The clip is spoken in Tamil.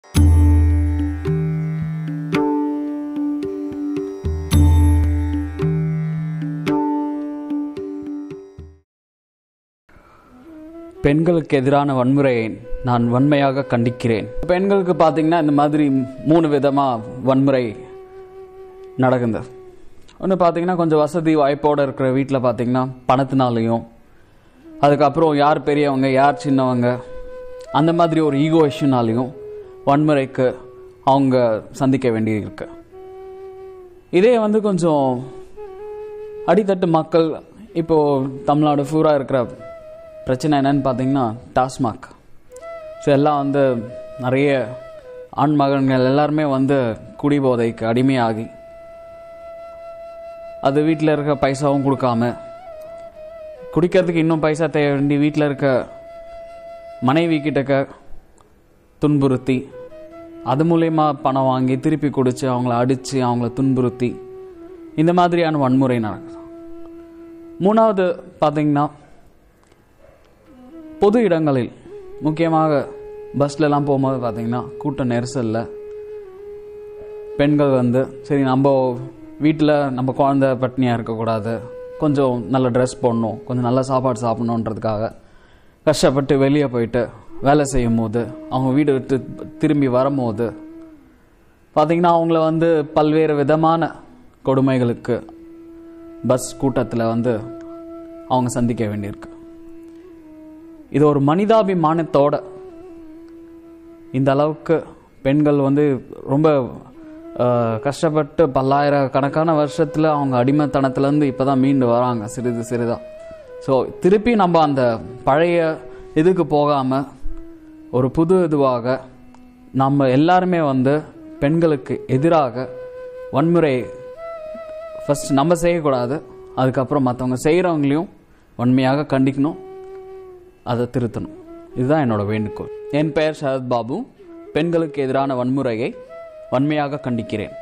பெண்களுக்கு எதிரான வன்முறையை நான் வன்மையாக கண்டிக்கிறேன் பெண்களுக்கு பார்த்தீங்கன்னா இந்த மாதிரி மூணு விதமாக வன்முறை நடக்குது ஒன்று பார்த்தீங்கன்னா கொஞ்சம் வசதி வாய்ப்போடு இருக்கிற வீட்டில் பார்த்தீங்கன்னா பணத்தினாலையும் அதுக்கப்புறம் யார் பெரியவங்க யார் சின்னவங்க அந்த மாதிரி ஒரு ஈகோ இஷ்யூனாலையும் வன்முறைக்கு அவங்க சந்திக்க வேண்டியிருக்கு இதே வந்து கொஞ்சம் அடித்தட்டு மக்கள் இப்போது தமிழ்நாடு பூரா இருக்கிற பிரச்சனை என்னன்னு பார்த்தீங்கன்னா டாஸ்மாக் ஸோ எல்லாம் வந்து நிறைய ஆண் மகன்கள் எல்லாருமே வந்து குடிபோதைக்கு அடிமையாகி அது வீட்டில் இருக்க பைசாவும் கொடுக்காம குடிக்கிறதுக்கு இன்னும் பைசா தேவை வேண்டி வீட்டில் இருக்க மனைவி கிட்டக்க துன்புறுத்தி அது மூலயமா பணம் வாங்கி திருப்பி குடித்து அவங்கள அடித்து அவங்கள துன்புறுத்தி இந்த மாதிரியான வன்முறை நடக்குது மூணாவது பார்த்தீங்கன்னா பொது இடங்களில் முக்கியமாக பஸ்லலாம் போகும்போது பார்த்தீங்கன்னா கூட்ட நெரிசலில் பெண்கள் வந்து சரி நம்ம வீட்டில் நம்ம குழந்த பட்னியாக இருக்கக்கூடாது கொஞ்சம் நல்ல ட்ரெஸ் போடணும் கொஞ்சம் நல்ல சாப்பாடு சாப்பிடணுன்றதுக்காக கஷ்டப்பட்டு வெளியே போயிட்டு வேலை செய்யும் போது அவங்க வீடு விட்டு திரும்பி வரும்போது பார்த்திங்கன்னா அவங்கள வந்து பல்வேறு விதமான கொடுமைகளுக்கு பஸ் கூட்டத்தில் வந்து அவங்க சந்திக்க வேண்டியிருக்கு இது ஒரு மனிதாபிமானத்தோட இந்த அளவுக்கு பெண்கள் வந்து ரொம்ப அஹ், கஷ்டப்பட்டு பல்லாயிரக்கணக்கான வருஷத்தில் அவங்க அடிமைத்தனத்துலேருந்து இப்போ தான் மீண்டு வராங்க சிறிது சிறிதாக ஸோ திருப்பி நம்ம அந்த பழைய இதுக்கு போகாமல் ஒரு புது இதுவாக நம்ம எல்லாருமே வந்து பெண்களுக்கு எதிராக வன்முறை ஃபஸ்ட் நம்ம செய்யக்கூடாது அதுக்கப்புறம் மற்றவங்க செய்கிறவங்களையும் வன்மையாக கண்டிக்கணும் அதை திருத்தணும் இதுதான் என்னோட வேண்டுகோள் என் பெயர் சரத் பாபு பெண்களுக்கு எதிரான வன்முறையை வன்மையாக கண்டிக்கிறேன்